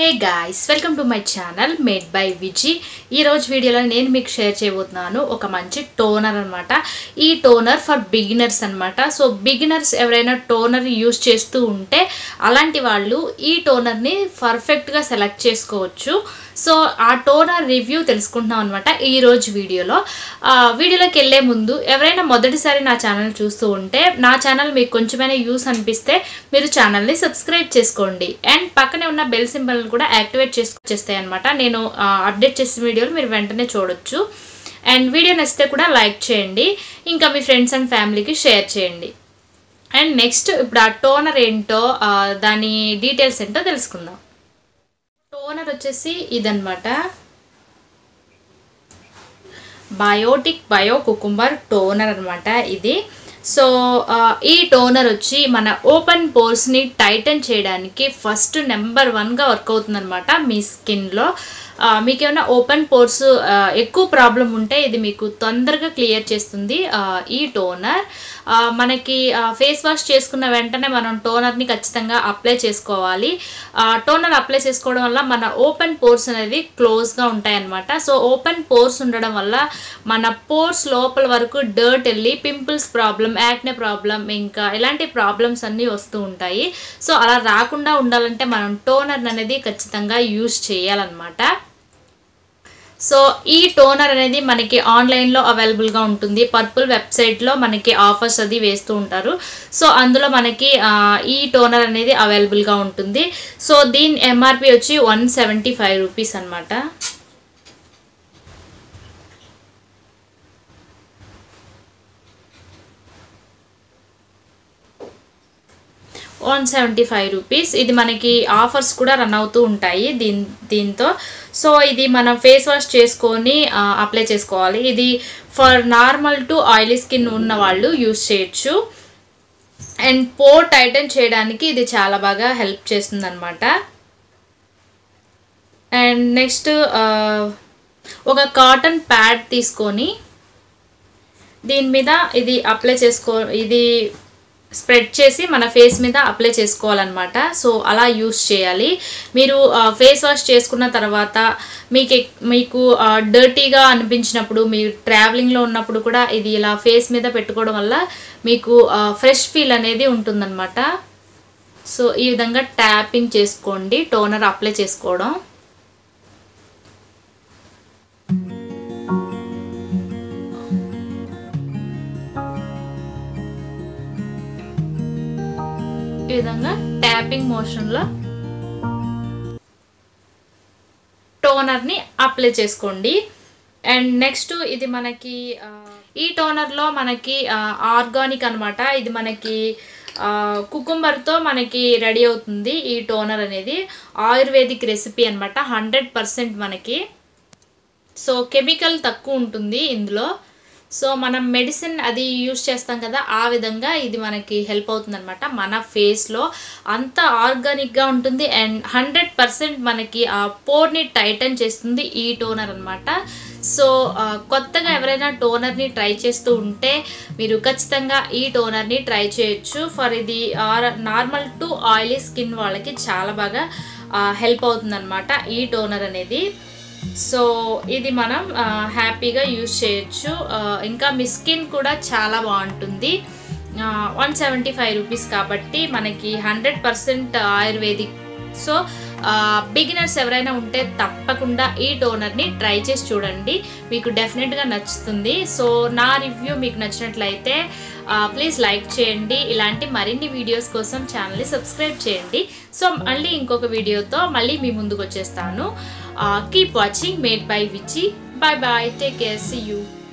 hey guys welcome to my channel made by Viji ఈరోజు వీడియోలో నేను మీకు షేర్ చేయబోతున్నాను ఒక మంచి టోనర్ అనమాట ఈ టోనర్ ఫర్ బిగినర్స్ అనమాట సో బిగినర్స్ ఎవరైనా టోనర్ యూస్ చేస్తూ ఉంటే అలాంటి వాళ్ళు ఈ టోనర్ని పర్ఫెక్ట్గా సెలెక్ట్ చేసుకోవచ్చు సో ఆ టోనర్ రివ్యూ తెలుసుకుంటున్నాం అనమాట ఈరోజు వీడియోలో ఆ, వీడియోలోకి వెళ్ళే ముందు ఎవరైనా మొదటిసారి నా ఛానల్ చూస్తూ ఉంటే నా ఛానల్ మీకు కొంచెమైనా యూస్ అనిపిస్తే మీరు ఛానల్ని సబ్స్క్రైబ్ చేసుకోండి అండ్ పక్కనే ఉన్న బెల్ సింబల్ కూడా యాక్టివేట్ చేసుకొచ్చేస్తాయి అనమాట నేను అప్డేట్ చేసిన వీడియోలు మీరు వెంటనే చూడొచ్చు అండ్ వీడియో నచ్చితే కూడా లైక్ చేయండి ఇంకా మీ ఫ్రెండ్స్ అండ్ ఫ్యామిలీకి షేర్ చేయండి అండ్ నెక్స్ట్ ఇప్పుడు ఆ టోనర్ ఏంటో ఆ, దాని డీటెయిల్స్ ఏంటో తెలుసుకుందాం టోనర్ వచ్చేసి ఇదన్నమాట బయోటిక్ బయో కుకుంబర్ టోనర్ అనమాట ఇది సో ఆ, ఈ టోనర్ వచ్చి మన ఓపెన్ పోర్స్ని టైటన్ చేయడానికి ఫస్ట్ నెంబర్ వన్గా వర్క్ అవుతుందన్నమాట మీ స్కిన్లో మీకు ఏమైనా ఓపెన్ పోర్స్ ఎక్కువ ప్రాబ్లం ఉంటే ఇది మీకు తొందరగా క్లియర్ చేస్తుంది ఆ, ఈ టోనర్ ఆ, మనకి ఫేస్ వాష్ చేసుకున్న వెంటనే మనం టోనర్ని ఖచ్చితంగా అప్లై చేసుకోవాలి ఆ, టోనర్ అప్లై చేసుకోవడం వల్ల మన ఓపెన్ పోర్స్ అనేవి క్లోజ్గా ఉంటాయన్నమాట సో ఓపెన్ పోర్స్ ఉండడం వల్ల మన పోర్స్ లోపల వరకు డర్ట్ వెళ్ళి పింపుల్స్ ప్రాబ్లం యాక్నే ప్రాబ్లం ఇంకా ఇలాంటి ప్రాబ్లమ్స్ అన్నీ వస్తూ ఉంటాయి సో అలా రాకుండా ఉండాలంటే మనం టోనర్ అనేది ఖచ్చితంగా యూస్ చేయాలన్నమాట సో ఈ టోనర్ అనేది మనకి ఆన్లైన్లో అవైలబుల్గా ఉంటుంది పర్పుల్ వెబ్సైట్లో మనకి ఆఫర్స్ అది వేస్తూ ఉంటారు సో అందులో మనకి ఆ, ఈ టోనర్ అనేది అవైలబుల్గా ఉంటుంది సో దీని ఎంఆర్పి వచ్చి వన్ సెవెంటీ ఫైవ్ రూపీస్ అనమాట వన్ సెవెంటీ ఫైవ్ రూపీస్ ఇది మనకి ఆఫర్స్ కూడా రన్ అవుతూ ఉంటాయి దీని దీంతో సో ఇది మనం ఫేస్ వాష్ చేసుకొని అప్లై చేసుకోవాలి ఇది for normal to oily skin ఉన్న వాళ్ళు యూస్ చేయొచ్చు అండ్ పోర్ టైటన్ చేయడానికి ఇది చాలా బాగా హెల్ప్ చేస్తుంది అనమాట అండ్ నెక్స్ట్ ఒక కాటన్ ప్యాడ్ తీసుకొని దీని మీద ఇది అప్లై చేసుకో ఇది స్ప్రెడ్ చేసి మన ఫేస్ మీద అప్లై చేసుకోవాలన్నమాట సో అలా యూస్ చేయాలి మీరు ఫేస్ వాష్ చేసుకున్న తర్వాత మీకు ఎక్- మీకు డర్టీగా అనిపించినప్పుడు మీరు ట్రావెలింగ్లో ఉన్నప్పుడు కూడా ఇది ఇలా ఫేస్ మీద పెట్టుకోవడం వల్ల మీకు ఫ్రెష్ ఫీల్ అనేది ఉంటుందన్నమాట సో ఈ విధంగా ట్యాపింగ్ చేసుకోండి టోనర్ అప్లై చేసుకోవడం ఈ విధంగా ట్యాపింగ్ మోషన్లో టోనర్ని అప్లై చేసుకోండి అండ్ నెక్స్ట్ ఇది మనకి ఆ, ఈ టోనర్లో మనకి ఆర్గానిక్ అన్నమాట ఇది మనకి కుకుంబర్తో మనకి రెడీ అవుతుంది ఈ టోనర్ అనేది ఆయుర్వేదిక్ రెసిపీ అనమాట హండ్రెడ్ పర్సెంట్ మనకి సో కెమికల్ తక్కువ ఉంటుంది ఇందులో సో మనం మెడిసిన్ అది యూస్ చేస్తాం కదా ఆ విధంగా ఇది మనకి హెల్ప్ అవుతుంది అనమాట మన ఫేస్లో అంత ఆర్గానిక్గా ఉంటుంది అండ్ హండ్రెడ్ పర్సెంట్ మనకి ఆ పోర్ని టైటన్ చేస్తుంది ఈ టోనర్ అనమాట సో ఆ, కొత్తగా ఎవరైనా టోనర్ని ట్రై చేస్తూ ఉంటే మీరు ఖచ్చితంగా ఈ టోనర్ని ట్రై చేయొచ్చు ఫర్ ఇది నార్మల్ టు ఆయిలీ స్కిన్ వాళ్ళకి చాలా బాగా హెల్ప్ అవుతుంది ఈ టోనర్ అనేది సో ఇది మనం ఆ, హ్యాపీగా యూస్ చేయొచ్చు ఆ, ఇంకా మీ స్కిన్ కూడా చాలా బాగుంటుంది వన్ సెవెంటీ ఫైవ్ రూపీస్ కాబట్టి మనకి hundred percent Ayurvedic so beginners ఎవరైనా ఉంటే తప్పకుండా ఈ టోనర్ని ట్రై చేసి చూడండి మీకు డెఫినెట్గా నచ్చుతుంది సో నా రివ్యూ మీకు నచ్చినట్లయితే ప్లీజ్ లైక్ చేయండి ఇలాంటి మరిన్ని వీడియోస్ కోసం ఛానల్ని సబ్స్క్రైబ్ చేయండి సో మళ్ళీ ఇంకొక వీడియోతో మళ్ళీ మీ ముందుకు వచ్చేస్తాను keep watching made by Vichi bye bye take care see you